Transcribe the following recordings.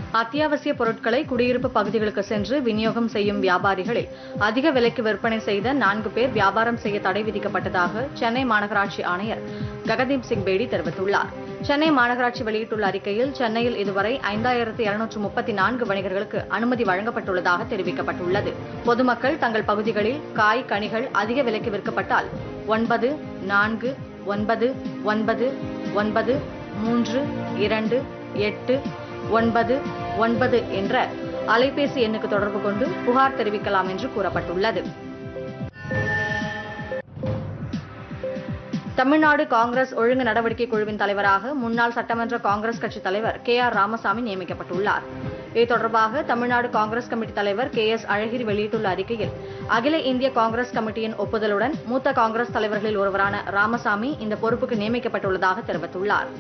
அத்தியாவசிய பொருட்களை குடியிருப்பு பகுதிகளுக்கு சென்று விநியோகம் செய்யும் வியாபாரிகளை அதிக விலைக்கு விற்பனை செய்த நான்கு பேர் வியாபாரம் செய்ய தடை விதிக்கப்பட்டதாக சென்னை மாநகராட்சி ஆணையர் ககதீப் சிங் பேடி தெரிவித்துள்ளார் சென்னை மாநகராட்சி வெளியிட்டுள்ள அறிக்கையில் சென்னையில் இதுவரை ஐந்தாயிரத்து இருநூற்று முப்பத்தி நான்கு வணிகர்களுக்கு அனுமதி வழங்கப்பட்டுள்ளதாக தெரிவிக்கப்பட்டுள்ளது பொதுமக்கள் தங்கள் பகுதிகளில் காய் கனிகள் அதிக விலைக்கு விற்கப்பட்டால் ஒன்பது நான்கு ஒன்பது ஒன்பது ஒன்பது மூன்று இரண்டு எட்டு ஒன்பது ஒன்பது என்ற அலைபேசி எண்ணுக்கு தொடர்பு கொண்டு புகார் தெரிவிக்கலாம் என்று கூறப்பட்டுள்ளது தமிழ்நாடு காங்கிரஸ் ஒழுங்கு நடவடிக்கை குழுவின் தலைவராக முன்னாள் சட்டமன்ற காங்கிரஸ் கட்சித் தலைவர் கே ஆர் ராமசாமி நியமிக்கப்பட்டுள்ளார் இது தொடர்பாக தமிழ்நாடு காங்கிரஸ் கமிட்டி தலைவர் கே எஸ் அழகிரி வெளியிட்டுள்ள அறிக்கையில் அகில இந்திய காங்கிரஸ் கமிட்டியின் ஒப்புதலுடன் மூத்த காங்கிரஸ் தலைவர்களில் ஒருவரான ராமசாமி இந்த பொறுப்புக்கு நியமிக்கப்பட்டுள்ளதாக தெரிவித்துள்ளார்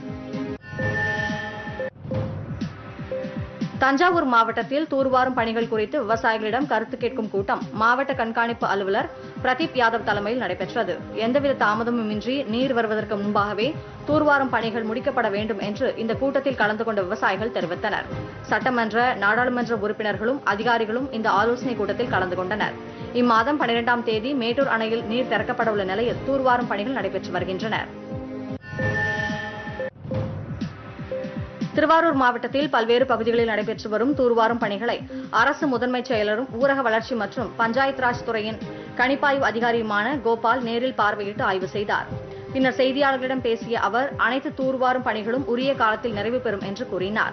தஞ்சாவூர் மாவட்டத்தில் தூர்வாரும் பணிகள் குறித்து விவசாயிகளிடம் கருத்து கேட்கும் கூட்டம் மாவட்ட கண்காணிப்பு அலுவலர் பிரதீப் யாதவ் தலைமையில் நடைபெற்றது எந்தவித தாமதமுமின்றி நீர் வருவதற்கு முன்பாகவே தூர்வாரும் பணிகள் முடிக்கப்பட வேண்டும் என்று இந்த கூட்டத்தில் கலந்து கொண்ட விவசாயிகள் தெரிவித்தனர் சட்டமன்ற நாடாளுமன்ற உறுப்பினர்களும் அதிகாரிகளும் இந்த ஆலோசனைக் கூட்டத்தில் கலந்து கொண்டனர் இம்மாதம் பனிரெண்டாம் தேதி மேட்டூர் அணையில் நீர் திறக்கப்பட உள்ள நிலையில் தூர்வாரும் பணிகள் நடைபெற்று வருகின்றன திருவாரூர் மாவட்டத்தில் பல்வேறு பகுதிகளில் நடைபெற்று வரும் தூர்வாரும் பணிகளை அரசு முதன்மைச் செயலரும் ஊரக வளர்ச்சி மற்றும் பஞ்சாயத் ராஜ் துறையின் கணிப்பாய்வு அதிகாரியுமான கோபால் நேரில் பார்வையிட்டு ஆய்வு செய்தார் பின்னர் செய்தியாளர்களிடம் பேசிய அவர் அனைத்து தூர்வாரும் பணிகளும் உரிய காலத்தில் நிறைவு பெறும் என்று கூறினார்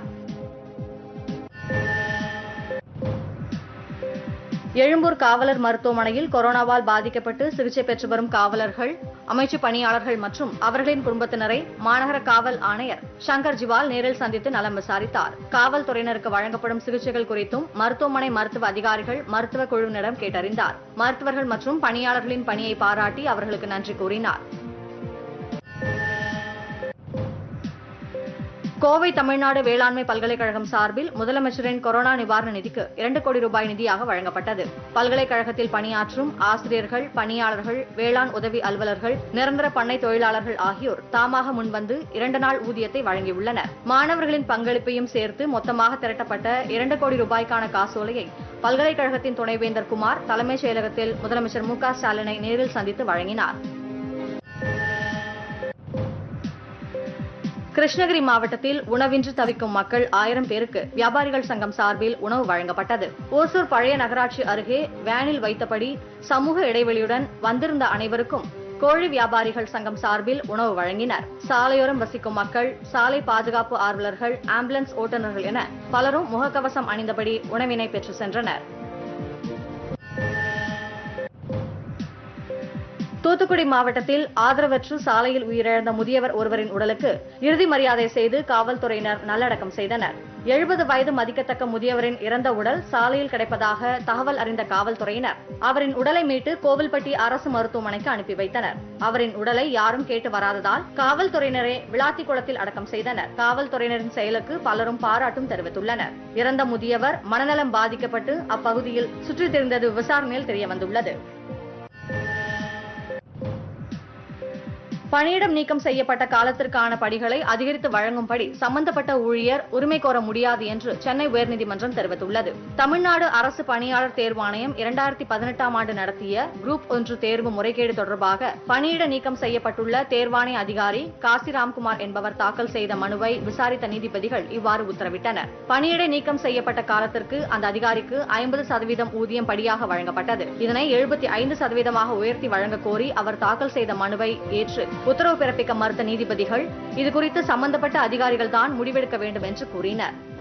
எழும்பூர் காவலர் மருத்துவமனையில் கொரோனாவால் பாதிக்கப்பட்டு சிகிச்சை பெற்று வரும் காவலர்கள் அமைச்சு பணியாளர்கள் மற்றும் அவர்களின் குடும்பத்தினரை மாநகர காவல் ஆணையர் சங்கர் ஜிவால் நேரில் சந்தித்து நலம் விசாரித்தார் காவல்துறையினருக்கு வழங்கப்படும் சிகிச்சைகள் குறித்தும் மருத்துவமனை மருத்துவ அதிகாரிகள் மருத்துவ குழுவினரிடம் கேட்டறிந்தார் மருத்துவர்கள் மற்றும் பணியாளர்களின் பணியை பாராட்டி அவர்களுக்கு நன்றி கூறினார் கோவை தமிழ்நாடு வேளாண்மை பல்கலைக்கழகம் சார்பில் முதலமைச்சரின் கொரோனா நிவாரண நிதிக்கு இரண்டு கோடி ரூபாய் நிதியாக வழங்கப்பட்டது பல்கலைக்கழகத்தில் பணியாற்றும் ஆசிரியர்கள் பணியாளர்கள் வேளாண் உதவி அலுவலர்கள் நிரந்தர பண்ணை தொழிலாளர்கள் ஆகியோர் தாமாக முன்வந்து இரண்டு நாள் ஊதியத்தை வழங்கியுள்ளனர் மாணவர்களின் பங்களிப்பையும் சேர்த்து மொத்தமாக திரட்டப்பட்ட இரண்டு கோடி ரூபாய்க்கான காசோலையை பல்கலைக்கழகத்தின் துணைவேந்தர் குமார் தலைமைச் செயலகத்தில் முதலமைச்சர் மு க ஸ்டாலினை நேரில் சந்தித்து வழங்கினார் கிருஷ்ணகிரி மாவட்டத்தில் உணவின்றி தவிக்கும் மக்கள் ஆயிரம் பேருக்கு வியாபாரிகள் சங்கம் சார்பில் உணவு வழங்கப்பட்டது ஓசூர் பழைய நகராட்சி அருகே வேனில் வைத்தபடி சமூக இடைவெளியுடன் வந்திருந்த அனைவருக்கும் கோழி வியாபாரிகள் சங்கம் சார்பில் உணவு வழங்கினர் சாலையோரம் வசிக்கும் மக்கள் சாலை பாதுகாப்பு ஆர்வலர்கள் ஆம்புலன்ஸ் ஓட்டுநர்கள் என பலரும் முகக்கவசம் அணிந்தபடி உணவினை பெற்று சென்றனர் தூத்துக்குடி மாவட்டத்தில் ஆதரவற்று சாலையில் உயிரிழந்த முதியவர் ஒருவரின் உடலுக்கு இறுதி மரியாதை செய்து காவல்துறையினர் நல்லடக்கம் செய்தனர் எழுபது வயது மதிக்கத்தக்க முதியவரின் இறந்த உடல் சாலையில் கிடைப்பதாக தகவல் அறிந்த காவல்துறையினர் அவரின் உடலை மீட்டு கோவில்பட்டி அரசு மருத்துவமனைக்கு அனுப்பி வைத்தனர் அவரின் உடலை யாரும் கேட்டு வராததால் காவல்துறையினரே விளாத்திக்குளத்தில் அடக்கம் செய்தனர் காவல்துறையினரின் செயலுக்கு பலரும் பாராட்டும் தெரிவித்துள்ளனர் இறந்த முதியவர் மனநலம் பாதிக்கப்பட்டு அப்பகுதியில் சுற்றித் திரிந்தது விசாரணையில் தெரியவந்துள்ளது பணியிடம் நீக்கம் செய்யப்பட்ட காலத்திற்கான படிகளை அதிகரித்து வழங்கும்படி சம்பந்தப்பட்ட ஊழியர் உரிமை கோர முடியாது என்று சென்னை உயர்நீதிமன்றம் தெரிவித்துள்ளது தமிழ்நாடு அரசு பணியாளர் தேர்வாணையம் இரண்டாயிரத்தி பதினெட்டாம் ஆண்டு நடத்திய குரூப் ஒன்று தேர்வு முறைகேடு தொடர்பாக பணியிட நீக்கம் செய்யப்பட்டுள்ள தேர்வாணைய அதிகாரி காசி ராம்குமார் என்பவர் தாக்கல் செய்த மனுவை விசாரித்த நீதிபதிகள் இவ்வாறு உத்தரவிட்டனர் பணியிட நீக்கம் செய்யப்பட்ட காலத்திற்கு அந்த அதிகாரிக்கு ஐம்பது சதவீதம் ஊதியம் படியாக வழங்கப்பட்டது இதனை எழுபத்தி ஐந்து சதவீதமாக உயர்த்தி வழங்க கோரி அவர் தாக்கல் செய்த மனுவை ஏற்று உத்தரவு பிறப்பிக்க மறுத்த நீதிபதிகள் இதுகுறித்து சம்பந்தப்பட்ட அதிகாரிகள் தான் முடிவெடுக்க வேண்டும் என்று கூறினர்